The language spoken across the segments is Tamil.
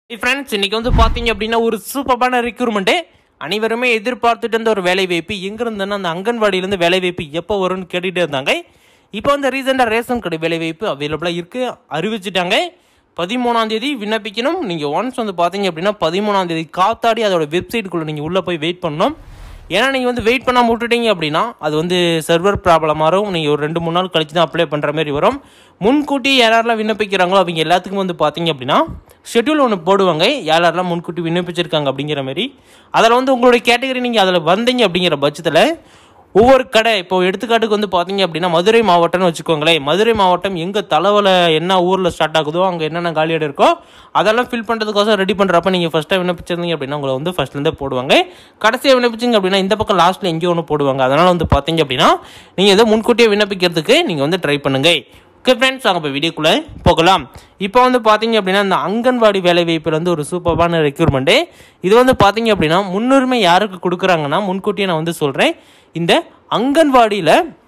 ஃப்ரெண்ட்ஸ் இன்னைக்கு வந்து பார்த்தீங்க அப்படின்னா ஒரு சூப்பரான ரெக்ரூட்மெண்ட்டு அனைவருமே எதிர்பார்த்துட்டு இருந்த ஒரு வேலை வாய்ப்பு எங்க இருந்ததுன்னா அந்த அங்கன்வாடியிலேருந்து வேலை வாய்ப்பு எப்போ வரும்னு கேட்டுகிட்டே இருந்தாங்க இப்போ வந்து ரீசெண்டாக ரேஷன் கடை வேலை வாய்ப்பு அவைலபிளாக இருக்குது அறிவிச்சிட்டாங்க பதிமூணாம் தேதி விண்ணப்பிக்கணும் நீங்கள் ஒன்ஸ் வந்து பார்த்தீங்க அப்படின்னா பதிமூணாம் தேதி காத்தாடி அதோட வெப்சைட்டுக்குள்ளே நீங்கள் உள்ளே போய் வெயிட் பண்ணணும் ஏன்னா நீங்கள் வந்து வெயிட் பண்ணாமல் விட்டுட்டீங்க அப்படின்னா அது வந்து சர்வர் ப்ராப்ளமாக வரும் நீங்கள் ஒரு ரெண்டு மூணு நாள் கழிச்சு தான் அப்ளை பண்ணுற மாதிரி வரும் முன்கூட்டி யாரெல்லாம் விண்ணப்பிக்கிறாங்களோ அவங்க எல்லாத்துக்கும் வந்து பார்த்தீங்க அப்படின்னா ஷெட்யூல் ஒன்று போடுவாங்க யாரெல்லாம் முன்கூட்டி விண்ணப்பிச்சிருக்காங்க அப்படிங்கிற மாதிரி அதில் வந்து உங்களுடைய கேட்டகரி நீங்கள் அதில் வந்தீங்க அப்படிங்கிற பட்சத்தில் ஒவ்வொரு கடை இப்போ எடுத்துக்காட்டுக்கு வந்து பார்த்தீங்க அப்படின்னா மதுரை மாவட்டம்னு வச்சுக்கோங்களேன் மதுரை மாவட்டம் எங்கே தலைவல என்ன ஊரில் ஸ்டார்ட் ஆகுதோ அங்கே என்னென்ன காலியாடு இருக்கோ அதெல்லாம் ஃபில் பண்ணுறதுக்கோசம் ரெடி பண்ணுறப்ப நீங்கள் ஃபஸ்ட்டாக விண்ணப்பிச்சிருந்தீங்க அப்படின்னா உங்களை வந்து ஃபஸ்ட்லேருந்தே போடுவாங்க கடைசியாக விண்ணப்பிச்சிங்க அப்படின்னா இந்த பக்கம் லாஸ்ட்டில் எங்கேயோ ஒன்று போடுவாங்க அதனால் வந்து பார்த்தீங்க அப்படின்னா நீங்கள் எதோ முன்கூட்டியே விண்ணப்பிக்கிறதுக்கு நீங்கள் வந்து ட்ரை பண்ணுங்க ஓகே ஃப்ரெண்ட்ஸ் அங்கே இப்போ வீடியோக்குள்ளே போகலாம் இப்போ வந்து பார்த்தீங்க அப்படின்னா இந்த அங்கன்வாடி வேலை வாய்ப்பில் வந்து ஒரு சூப்பரான ரெக்ரூட்மெண்ட்டு இது வந்து பார்த்தீங்க அப்படின்னா முன்னுரிமை யாருக்கு கொடுக்குறாங்கன்னா முன்கூட்டியே நான் வந்து சொல்கிறேன் இந்த அங்கன்வாடியில்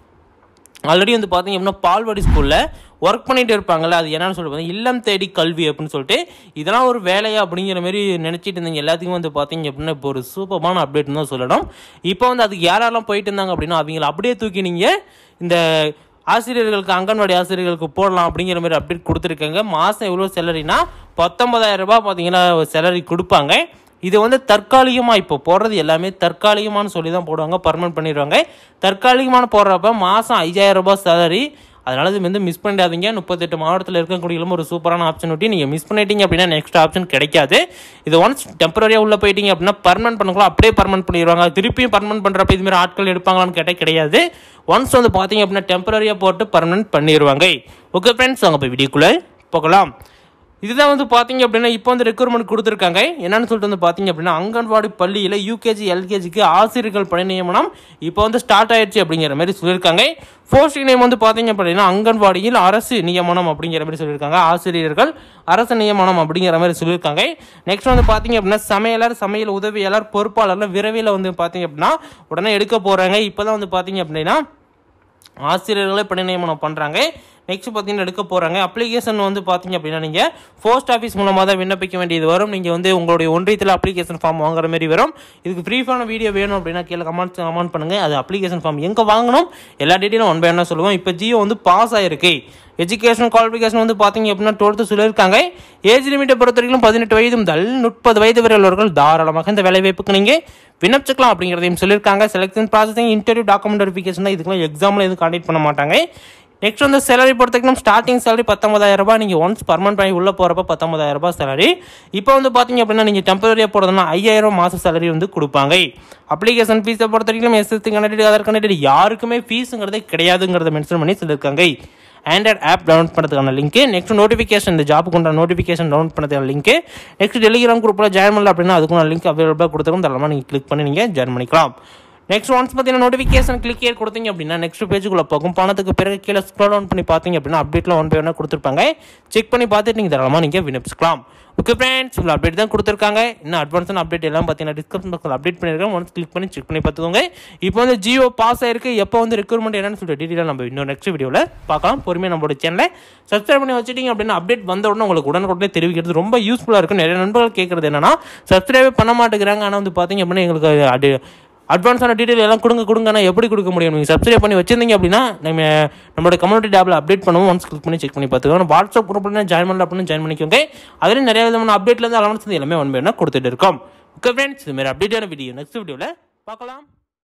ஆல்ரெடி வந்து பார்த்தீங்க அப்படின்னா பால்வாடி ஸ்கூலில் ஒர்க் பண்ணிட்டு இருப்பாங்கல்ல அது என்னன்னு சொல்லிட்டு இல்லம் தேடி கல்வி அப்படின்னு சொல்லிட்டு இதெல்லாம் ஒரு வேலையா அப்படிங்கிற மாதிரி நினச்சிட்டு இருந்தீங்க எல்லாத்துக்கும் வந்து பார்த்தீங்க அப்படின்னா இப்போ ஒரு சூப்பரான அப்டேட்னு தான் சொல்லணும் இப்போ வந்து அதுக்கு யாரெல்லாம் போயிட்டு இருந்தாங்க அப்படின்னா அவங்கள அப்படியே தூக்கி நீங்கள் இந்த ஆசிரியர்களுக்கு அங்கன்வாடி ஆசிரியர்களுக்கு போடலாம் அப்படிங்கிற மாதிரி அப்டேட் கொடுத்துருக்காங்க மாதம் எவ்வளோ சேலரினா பத்தொன்பதாயிரம் ரூபாய் பார்த்தீங்கன்னா சேலரி கொடுப்பாங்க இது வந்து தற்காலிகமாக இப்போ போடுறது எல்லாமே தற்காலிகமானு சொல்லி தான் போடுவாங்க பர்மனெண்ட் பண்ணிடுவாங்க தற்காலிகமான போடுறப்ப மாதம் ஐயாயிரம் ரூபாய் சேலரி அதனால இது வந்து மிஸ் பண்ணிடாதீங்க முப்பத்தெட்டு மாவட்டத்தில் இருக்கக்கூடிய ஒரு சூப்பரான ஆப்ஷனிட்டி நீங்கள் மிஸ் பண்ணிட்டீங்க அப்படின்னா நெக்ஸ்ட் ஆப்ஷன் கிடைக்காது இது ஒன்ஸ் டெம்பரரியாக உள்ளே போயிட்டீங்க அப்படின்னா பர்மனெண்ட் பண்ணலாம் அப்படியே பர்மனெண்ட் பண்ணிடுவாங்க திருப்பியும் பர்மனெண்ட் பண்ணுறப்ப இதுமாரி ஆட்கள் எடுப்பாங்களான்னு கேட்டால் கிடையாது ஒன்ஸ் வந்து பார்த்தீங்க அப்படின்னா டெம்பரரியாக போட்டு பர்மனெண்ட் பண்ணிடுவாங்க ஓகே ஃப்ரெண்ட்ஸ் அங்கே போய் வீடியோக்குள்ளே போகலாம் இதுதான் வந்து பார்த்தீங்க அப்படின்னா இப்போ வந்து ரெக்ரூட்மெண்ட் கொடுத்துருக்காங்க என்னன்னு சொல்லிட்டு வந்து பார்த்தீங்க அப்படின்னா அங்கன்வாடி பள்ளியில் யூகேஜி எல்கேஜிக்கு ஆசிரியர்கள் பணி நியமனம் இப்போ வந்து ஸ்டார்ட் ஆயிடுச்சு அப்படிங்கிற மாதிரி சொல்லியிருக்காங்க போஸ்டிங் நேம் வந்து பார்த்தீங்க அப்படின்னா அங்கன்வாடியில் அரசு நியமனம் அப்படிங்கிற மாதிரி சொல்லியிருக்காங்க ஆசிரியர்கள் அரசு நியமனம் அப்படிங்கிற மாதிரி சொல்லியிருக்காங்க நெக்ஸ்ட் வந்து பார்த்தீங்க அப்படின்னா சமையலர் சமையல் உதவியாளர் பொறுப்பாளர்லாம் விரைவில் வந்து பார்த்தீங்க அப்படின்னா உடனே எடுக்க போகிறாங்க இப்போ தான் வந்து பார்த்தீங்க அப்படின்னா ஆசிரியர்களை பணி நியமனம் பண்ணுறாங்க நெக்ஸ்ட் பார்த்தீங்கன்னா எடுக்க போகிறாங்க அப்ளிகேஷன் வந்து பார்த்தீங்க அப்படின்னா நீங்கள் போஸ்ட் ஆஃபீஸ் மூலமாக தான் விண்ணப்பிக்க வேண்டியது வரும் நீங்கள் வந்து உங்களுடைய ஒன்றியத்தில் அப்ளிகேஷன் ஃபார்ம் வாங்குற மாதிரி வரும் இதுக்கு ப்ரீஃபான வீடியோ வேணும் அப்படின்னா கீழே கமெண்ட் கமெண்ட் பண்ணுங்கள் அது அப்ளிகேஷன் ஃபார்ம் எங்கே வாங்கணும் எல்லா டீட்டெயிலும் ஒன் பை ஒன்னாக சொல்லுவோம் இப்போ ஜியோ வந்து பாஸ் ஆயிருக்கு எஜுகேஷன் குவாலிஃபிகேஷன் வந்து பார்த்தீங்க அப்படின்னா டுவெல்த்து சொல்லியிருக்காங்க ஏஜ் லிமிட்டை பொறுத்த வரைக்கும் பதினெட்டு வயது முதல் முப்பது வயது வரை உள்ளவர்கள் தாராளமாக இந்த வேலைவாய்ப்புக்கு நீங்கள் விண்ணப்பிச்சுக்கலாம் அப்படிங்கிறதையும் சொல்லியிருக்காங்க selection processing interview document verification இதுக்கெல்லாம் எக்ஸாமில் எதுவும் காண்டக்ட் பண்ண மாட்டாங்க நெக்ஸ்ட் வந்து சேலரி பொறுத்தவரைக்கும் ஸ்டார்டிங் சேலரி பத்தொன்பதாயிரம் ரூபாய் நீங்கள் ஒன்ஸ் பர்மனெண்ட் பண்ணி உள்ளே போகிறப்ப பத்தொன்பதாயிரம் ரூபாய் சேலரி இப்போ வந்து பார்த்தீங்க அப்படின்னா நீங்கள் டெம்பரரியாக போகிறதுனா ஐயாயிரம் மாத சேலரி வந்து கொடுப்பாங்க அப்ளிகேஷன் ஃபீஸை பொறுத்த வரைக்கும் எஸ்எஸ்சி கனெக்டட் ஆதார் கனெக்டட் யாருக்குமே ஃபீஸுங்கிறதே கிடையாதுங்கிறத மென்ஷன் பண்ணி சொல்லியிருக்காங்க ஆண்ட்ராய்ட் ஆப் டவுன்லோட் பண்ணுறதுக்கான லிங்க் நெக்ஸ்ட் நோட்டிஃபிகேஷன் இந்த ஜாப்புக்கு உண்டான நோட்டிஃபிகேஷன் டவுன்லோட் பண்ணுறதுக்கான லிங்க் நெக்ஸ்ட் டெலிகிராம் குரூப்பில் ஜாயின் பண்ணல அப்படின்னா அதுக்குள்ள லிங்க் அவைலபிளாக கொடுத்துருக்கோம் தரமாக நீங்கள் கிளிக் பண்ணி நீங்கள் ஜாயின் பண்ணிக்கலாம் நெக்ஸ்ட் ஒன்ஸ் பார்த்தீங்கன்னா நோட்டிஃபிகேஷன் கிளிக் ஏர் கொடுத்தீங்க அப்படின்னா நெக்ஸ்ட் பேஜுக்குள்ளே போகும் பணத்துக்கு பிறகு கீழே ஸ்க்ரோல் டவுன் பண்ணி பார்த்தீங்க அப்படின்னா அப்டேட்டில் ஒன் பை ஒன்னாக கொடுத்துருப்பாங்க செக் பண்ணி பார்த்துட்டு நீங்கள் தாராளமாக நீங்கள் விண்ணப்பிச்சுக்கலாம் ஓகே ஃப்ரெண்ட்ஸ் இவ்வளோ அப்டேட் தான் கொடுத்துருக்காங்க இன்னும் அட்வான்ஸான அப்டேட் எல்லாம் பார்த்தீங்கன்னா டிஸ்கிரிப்ஷன் பாக்ஸில் அப்டேட் பண்ணியிருக்கேன் ஒன்ஸ் கிளிக் பண்ணி செக் பண்ணி பார்த்துக்கோங்க இப்போ வந்து ஜியோ பாஸ் ஆயிருக்கு எப்போ வந்து ரெக்ரூட்மெண்ட் என்னன்னு சொல்லிட்டு டீட்டெயிலாக நம்ம இன்னொரு நெக்ஸ்ட் வீடியோவில் பார்க்கலாம் பொறுமையாக நம்மளோட சேனலை சப்ஸ்கிரைப் பண்ணி வச்சுட்டீங்க அப்படின்னா அப்டேட் வந்த உடனே உங்களுக்கு உடனுக்குடனே தெரிவிக்கிறது ரொம்ப யூஸ்ஃபுல்லாக இருக்கும் நிறைய நண்பர்கள் கேட்குறது என்னன்னா சப்ஸ்கிரைபே பண்ண மாட்டேங்கிறாங்க ஆனால் வந்து பார்த்தீங்க அப்படின்னா எங்களுக்கு அது அட்வான்ஸான டீட்டெயில் எல்லாம் கொடுங்க கொடுங்கன்னா எப்படி கொடுக்க முடியும் நீங்கள் சப்ஸ்கிரைப் பண்ணி வச்சிருந்தீங்க அப்படின்னா நம்ம நம்மளோட கம்யூனிட்டி டேப்பில் அப்டேட் பண்ணுவோம் ஒன்ஸ் கிளிக் பண்ணி செக் பண்ணி பார்த்துக்கோங்க வாட்ஸ்அப் குரூப்ல ஜாயின் பண்ணல அப்படின்னு ஜாயின் பண்ணிக்கோங்க அதுலேயும் நிறைய விதமான அப்டேட்லேருந்து அலவன்ஸ் எல்லாமே ஒன் பை ஒன்றா கொடுத்துட்டு இருக்கோம் ஓகே ஃப்ரெண்ட்ஸ் இதுமாரி அப்டேட்டான வீடியோ நெக்ஸ்ட் வீடியோவில் பார்க்கலாம்